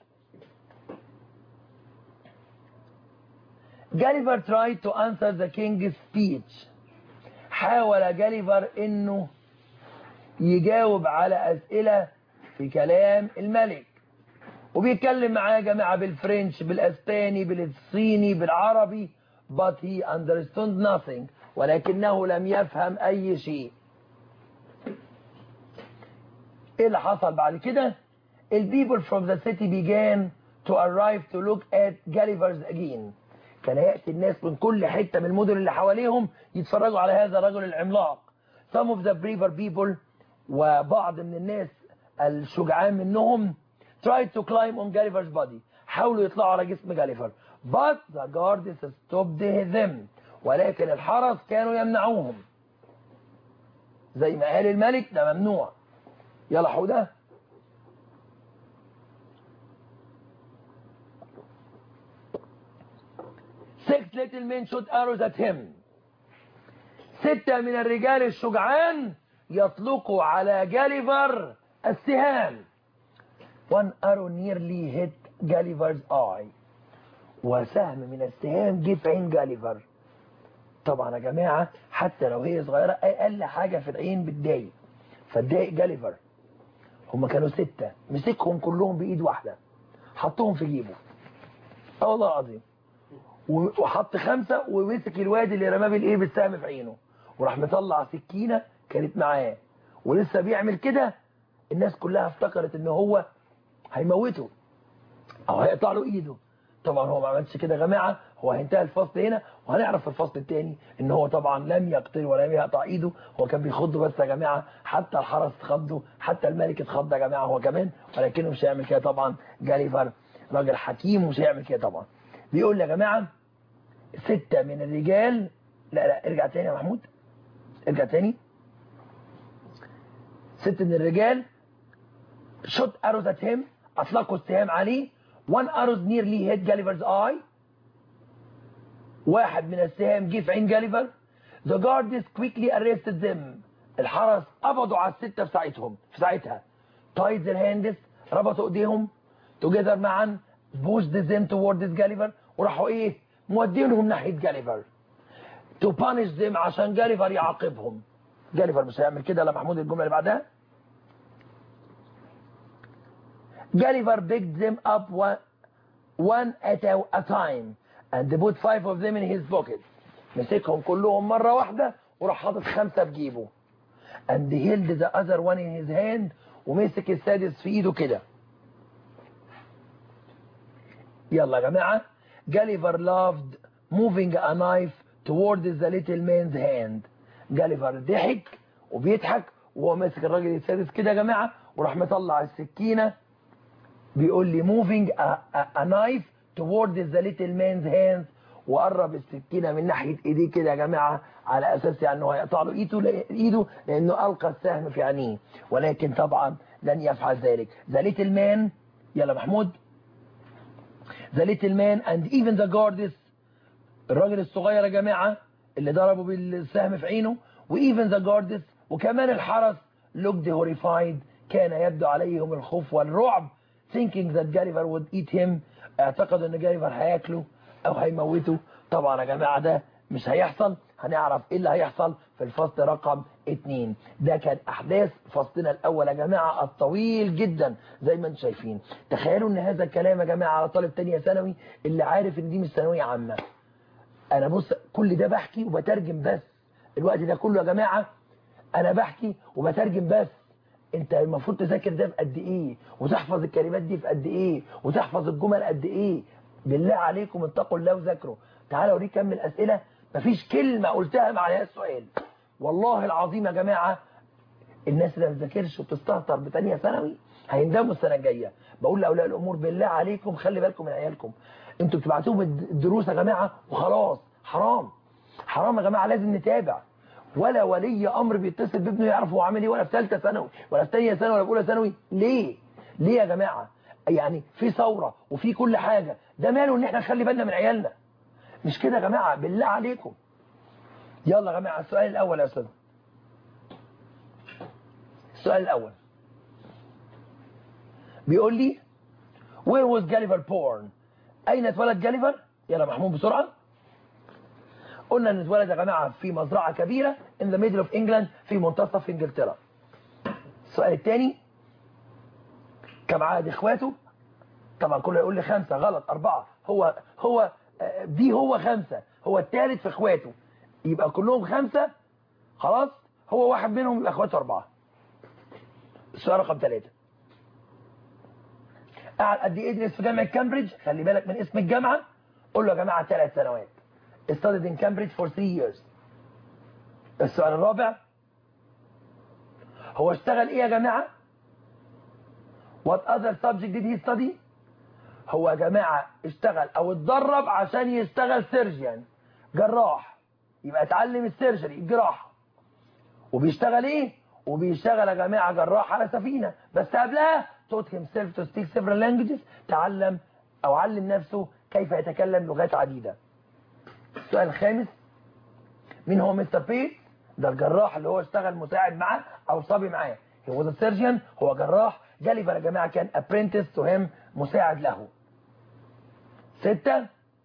جاليفر tried to answer the king's speech حاول جاليفر انه يجاوب على اسئلة في كلام الملك وبيتكلم معاه يا جماعة بالفرنش بالاسباني بالصيني بالعربي but he understood nothing ولكنه لم يفهم اي شيء ايه اللي حصل بعد كده ال people from the city began to arrive to look at Gulliver's again كان يأتي الناس من كل حتة من المدن اللي حواليهم يتفرجوا على هذا الرجل العملاق some of the braver people وبعض من الناس الشجعان منهم tried to climb on Gulliver's body حاولوا يطلعوا على جسم جاليفر but the guards stopped them ولكن الحرس كانوا يمنعوهم زي ما قال الملك ده ممنوع يلا حودة six little men shot arrows at him ستة من الرجال الشجعان يطلقوا على جاليفر السهام one arrow nearly hit Gulliver's eye وسهم من السهام جه في عين جاليفر طبعا يا جماعة حتى لو هي صغيرة أقل حاجة في العين بتضايق فاتضايق جاليفر هم كانوا ستة مسكهم كلهم بإيد واحدة حطهم في جيبه اه والله العظيم وحط خمسة ومسك الواد اللي رماه بالايه بالسهم في عينه وراح مطلع سكينة كانت معاه ولسه بيعمل كده الناس كلها افتكرت ان هو هيموته او هيقطع له ايده طبعا هو ما عملش كده يا جماعه هو هينتهي الفصل هنا وهنعرف في الفصل الثاني ان هو طبعا لم يقتل ولم يقطع ايده هو كان بيخضه بس يا جماعه حتى الحرس اتخضوا حتى الملك اتخض يا جماعه هو كمان ولكنه مش هيعمل كده طبعا جاليفر راجل حكيم ومش هيعمل كده طبعا بيقول يا جماعه ستة من الرجال لا لا ارجع تاني يا محمود ارجع تاني ست من الرجال shot arrows at him اطلقوا السهام عليه one arrows nearly hit Gulliver's eye واحد من السهام جه في عين جاليفر the guards quickly arrested them الحرس قبضوا على الستة في ساعتهم في ساعتها tied their hands ربطوا ايديهم together معا pushed them towards Gulliver وراحوا ايه مودينهم ناحية جاليفر to punish them عشان جاليفر يعاقبهم جاليفر مش هيعمل كده لا محمود الجملة اللي بعدها Gulliver picked them up one, one at a, a time and put five of them in his pocket مسكهم كلهم مرة واحدة وراح حاطط خمسة في جيبه and held the other one in his hand ومسك السادس في ايده كده يلا يا جماعة Gulliver loved moving a knife towards the little man's hand جاليفر ضحك وبيضحك وهو ماسك الراجل السادس كده يا جماعة وراح مطلع السكينة بيقول لي moving a, a, a knife towards the little man's hands وقرب السكينة من ناحية ايديه كده يا جماعة على اساس يعني انه هيقطع له ايده ايده لانه القى السهم في عينيه ولكن طبعا لن يفعل ذلك the little man يلا محمود the little man and even the guards الراجل الصغير يا جماعة اللي ضربوا بالسهم في عينه وeven the guards وكمان الحرس looked horrified كان يبدو عليهم الخوف والرعب thinking that Gulliver would eat him اعتقدوا ان جاليفر هياكله او هيموته طبعا يا جماعة ده مش هيحصل هنعرف ايه اللي هيحصل في الفصل رقم اتنين ده كان احداث فصلنا الاول يا جماعة الطويل جدا زي ما انتم شايفين تخيلوا ان هذا الكلام يا جماعة على طالب تانية ثانوي اللي عارف ان دي مش ثانوية عامة انا بص كل ده بحكي وبترجم بس الوقت ده كله يا جماعة انا بحكي وبترجم بس انت المفروض تذاكر ده في قد ايه وتحفظ الكلمات دي في قد ايه وتحفظ الجمل قد ايه بالله عليكم اتقوا الله وذاكروا تعالوا اوريك كم الاسئله مفيش كلمة قلتها ما عليها السؤال والله العظيم يا جماعة الناس اللي ما بتذاكرش وبتستهتر بتانية ثانوي هيندموا السنة الجاية بقول لأولياء الأمور بالله عليكم خلي بالكم من عيالكم انتوا بتبعتوهم الدروس يا جماعة وخلاص حرام حرام يا جماعة لازم نتابع ولا ولي امر بيتصل بابنه يعرف هو عامل ايه ولا في ثالثه ثانوي ولا في ثانيه ثانوي ولا في اولى ثانوي ليه ليه يا جماعه يعني في ثوره وفي كل حاجه ده ماله ان احنا نخلي بالنا من عيالنا مش كده يا جماعه بالله عليكم يلا يا جماعه السؤال الاول يا استاذ السؤال الاول بيقول لي where was Gulliver born اين اتولد جاليفر يلا محمود بسرعه قلنا ان اتولد يا جماعه في مزرعه كبيره in the middle of England في منتصف انجلترا السؤال الثاني كم عدد اخواته طبعا كله يقول لي خمسة غلط أربعة هو هو دي هو خمسة هو الثالث في اخواته يبقى كلهم خمسة خلاص هو واحد منهم يبقى اخواته أربعة السؤال رقم ثلاثة قعد قد ايه يدرس في جامعة كامبريدج خلي بالك من اسم الجامعة قول له يا جماعة ثلاث سنوات studied in Cambridge for three years السؤال الرابع هو اشتغل ايه يا جماعة what other subject did he study هو يا جماعة اشتغل او اتدرب عشان يشتغل سيرجيان جراح يبقى اتعلم السيرجري الجراحة وبيشتغل ايه وبيشتغل يا جماعة جراح على سفينة بس قبلها taught himself to speak several languages تعلم او علم نفسه كيف يتكلم لغات عديدة السؤال الخامس مين هو مستر بيت ده الجراح اللي هو اشتغل مساعد معاه او صبي معاه he was a surgeon هو جراح جاليفر يا جماعة كان apprentice to him مساعد له ستة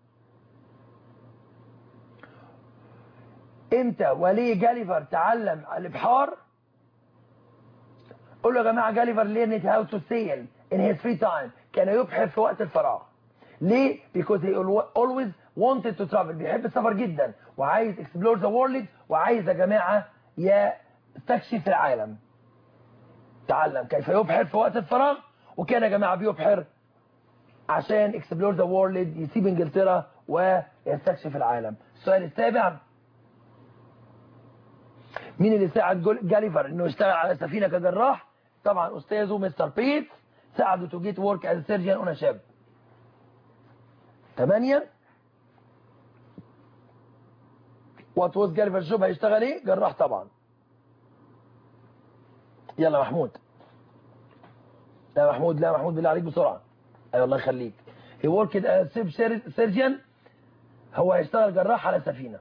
امتى ولي جاليفر تعلم الابحار قول له يا جماعة جاليفر learned how to sail in his free time كان يبحر في وقت الفراغ ليه؟ because he always wanted to travel بيحب السفر جدا وعايز explore the world وعايز يا جماعة يستكشف العالم تعلم كيف يبحر في وقت الفراغ وكان يا جماعة بيبحر عشان explore the world يسيب انجلترا ويستكشف العالم السؤال السابع مين اللي ساعد جاليفر انه يشتغل على سفينة كجراح طبعا استاذه مستر بيت ساعده to get work as a surgeon on a ship ثمانية وات واز جاليفر جوب هيشتغل ايه جراح طبعا يلا محمود لا محمود لا محمود بالله عليك بسرعة ايوه الله يخليك he worked as ship surgeon هو هيشتغل جراح على سفينة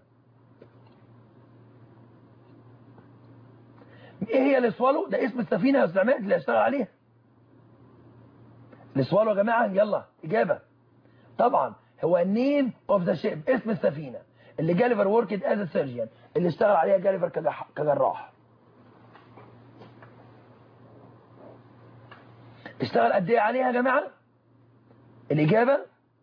ايه هي الاسوالو ده اسم السفينة يا استاذ عماد اللي هيشتغل عليها الاسوالو يا جماعة يلا اجابة طبعا هو نيم اوف ذا شيب اسم السفينة اللي جاليفر وركد از سيرجن اللي اشتغل عليها جاليفر كجراح اشتغل قد ايه عليها يا جماعه الاجابه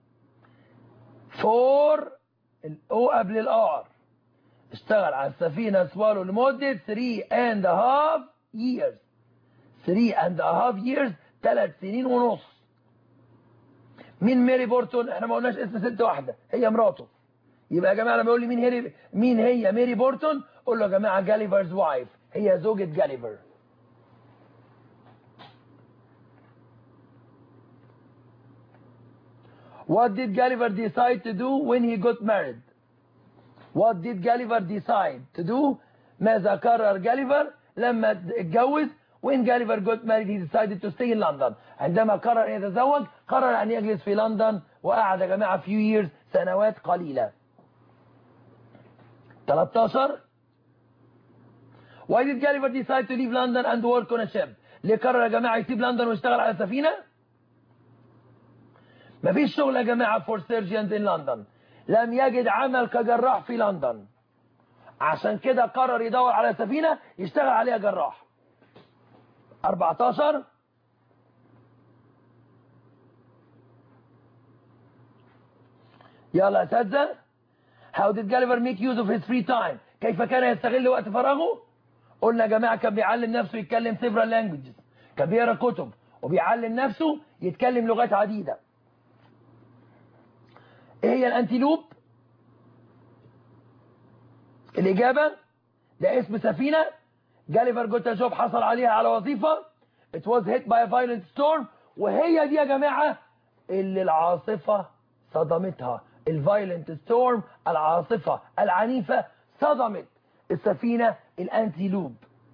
فور الاو قبل الار اشتغل على السفينه سوالو لمده 3 and a half years 3 and a half years ثلاث سنين ونص مين ميري بورتون احنا ما قلناش اسم ست واحده هي مراته يبقى يا جماعه لما يقول لي مين هي مين هي ميري بورتون قول له يا جماعه جاليفرز وايف هي زوجة جاليفر What did Gulliver decide to do when he got married? What did Gulliver decide to do? ماذا قرر جاليفر لما اتجوز when Gulliver got married he decided to stay in London عندما قرر أن يتزوج قرر أن يجلس في لندن وقعد يا جماعة few years سنوات قليلة 13 Why did Gulliver decide to leave London and work on a ship ليه قرر يا جماعة يسيب لندن ويشتغل على سفينة مفيش شغل يا جماعة for surgeons in London لم يجد عمل كجراح في لندن عشان كده قرر يدور على سفينة يشتغل عليها جراح 14 يلا يا اساتذه How did Gulliver make use of his free time كيف كان يستغل وقت فراغه قلنا يا جماعة كان بيعلم نفسه يتكلم several languages كان بيقرا كتب وبيعلم نفسه يتكلم لغات عديدة ايه هي الانتيلوب الإجابة ده اسم سفينة جاليفر جوتا جوب حصل عليها على وظيفة it was hit by a violent storm وهي دي يا جماعة اللي العاصفة صدمتها الفايلنت ستورم العاصفة العنيفة صدمت السفينة الانتيلوب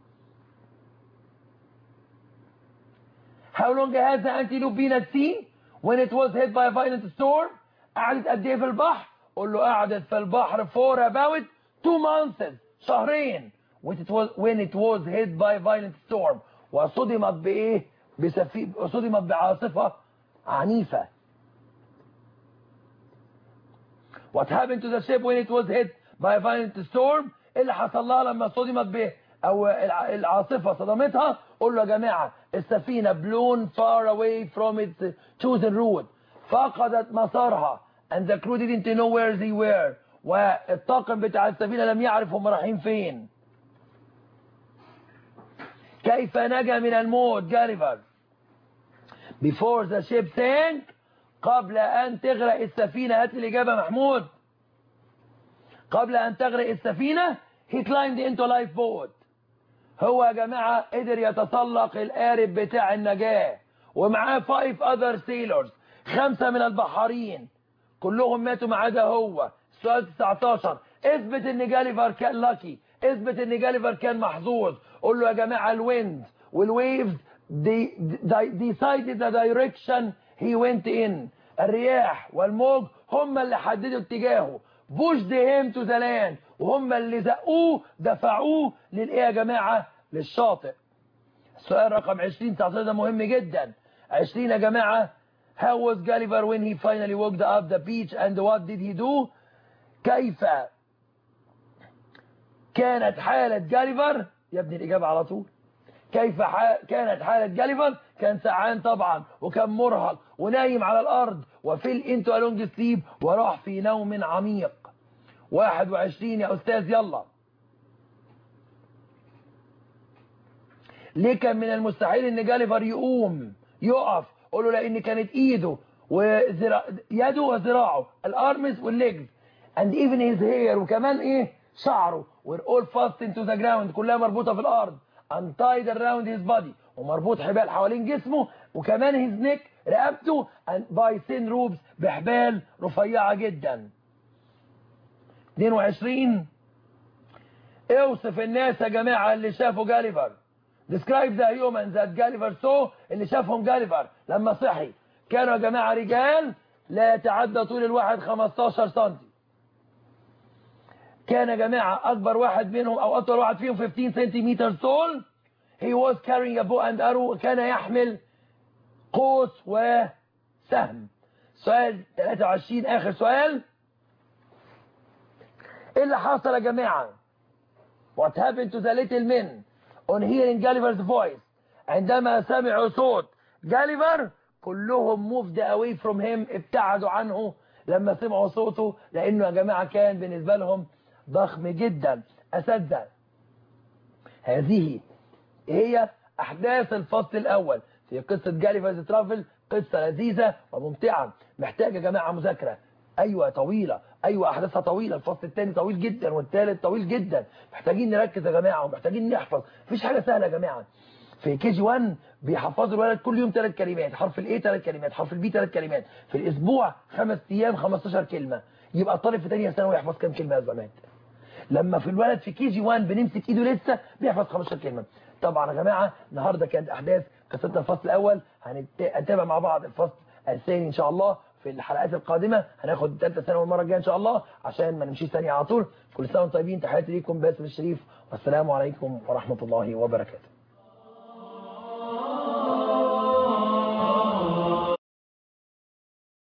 How long has the antelope been at sea when it was hit by a violent storm? قعدت قد ايه في البحر؟ قول له قعدت في البحر for about two months شهرين when it was when it was hit by a violent storm وصدمت بايه؟ بسفي... صدمت بعاصفة عنيفة. What happened to the ship when it was hit by a violent storm؟ إيه اللي حصل لها لما صدمت به او الع- العاصفة صدمتها قول له يا جماعة السفينة blown far away from its chosen route فقدت مسارها and the crew didn't know where they were والطاقم بتاع السفينة لم يعرف هم رايحين فين كيف نجا من الموت جاليفر before the ship sank قبل أن تغرق السفينة هات لي الإجابة محمود قبل أن تغرق السفينة he climbed into a lifeboat هو يا جماعة قدر يتسلق القارب بتاع النجاة ومعاه five other sailors خمسة من البحارين كلهم ماتوا ما عدا هو السؤال 19 اثبت ان جاليفر كان لاكي اثبت ان جاليفر كان محظوظ قول له يا جماعة الويند والويفز دي decided the direction he went in الرياح والموج هم اللي حددوا اتجاهه pushed him to the land وهم اللي زقوه دفعوه للايه يا جماعة للشاطئ السؤال رقم 20 19 ده مهم جدا 20 يا جماعة how was Gulliver when he finally walked up the beach and what did he do كيف كانت حالة جاليفر يا ابني الإجابة على طول كيف ح... كانت حالة جاليفر كان سعان طبعا وكان مرهق ونايم على الأرض وفيل انتو ألونج سليب وراح في نوم عميق 21 يا أستاذ يلا ليه كان من المستحيل ان جاليفر يقوم يقف قول له لان كانت ايده وذراع يده وذراعه الارمز والليجز and even his hair وكمان ايه شعره were all fastened to the ground كلها مربوطه في الارض untied around his body ومربوط حبال حوالين جسمه وكمان his neck رقبته and by thin ropes بحبال رفيعه جدا 22 اوصف الناس يا جماعه اللي شافوا جاليفر describe the humans that Gulliver saw اللي شافهم جاليفر لما صحي كانوا يا جماعة رجال لا يتعدى طول الواحد 15 سم كان يا جماعة أكبر واحد منهم أو أطول واحد فيهم 15 سنتيمتر طول he was carrying a bow and arrow كان يحمل قوس وسهم سؤال 23 آخر سؤال إيه اللي حصل يا جماعة what happened to the little men on hearing Gulliver's voice عندما سمعوا صوت جاليفر كلهم moved away from him ابتعدوا عنه لما سمعوا صوته لانه يا جماعة كان بالنسبة لهم ضخم جدا اساتذه هذه هي احداث الفصل الاول في قصة جاليفرز ترافل قصة لذيذة وممتعة محتاجة يا جماعة مذاكرة ايوه طويلة ايوه احداثها طويلة الفصل الثاني طويل جدا والثالث طويل جدا محتاجين نركز يا جماعة ومحتاجين نحفظ مفيش حاجة سهلة يا جماعة في كي جي 1 بيحفظوا الولد كل يوم ثلاث كلمات حرف الاي ثلاث كلمات حرف البي ثلاث كلمات في الاسبوع خمس ايام 15 كلمة يبقى الطالب في ثانيه ثانوي يحفظ كام كلمة يا زمان لما في الولد في كي جي 1 بنمسك ايده لسه بيحفظ 15 كلمة طبعا يا جماعة النهاردة كانت احداث قصتنا الفصل الاول هنتابع مع بعض الفصل الثاني ان شاء الله في الحلقات القادمة هناخد ثالثه ثانوي المرة الجاية ان شاء الله عشان ما نمشيش ثانيه على طول كل سنة وانتم طيبين تحياتي ليكم باسم الشريف والسلام عليكم ورحمة الله وبركاته